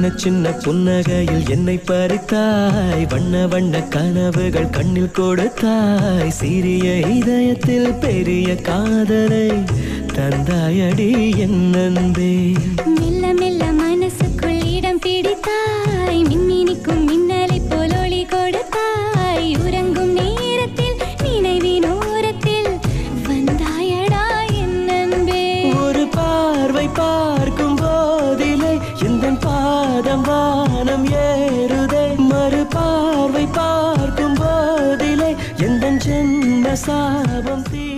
சின்ன சின்ன புன்னகையில் என்னை பறித்தாய் வண்ண வண்ண கனவுகள் கண்ணில் கொடுத்தாய் சிறிய இதயத்தில் பெரிய காதலை தந்தாயடி என் அன்பே மெல்ல மெல்ல மனசுக்குள் இடம் பிடித்தாய் மின்மினிக்கும் மின்னலை போல் ஒளி கொடுத்தாய் உறங்கும் நேரத்தில் நினைவின் ஓரத்தில் வந்தாயடா என் அன்பே ஒரு பார்வை பார்க்கும் போதிலே எந்த பாதம் வானம் ஏறுதே மறு பார்வை பார்க்கும் போதிலே எந்த ஜென்ம சாபம் தீ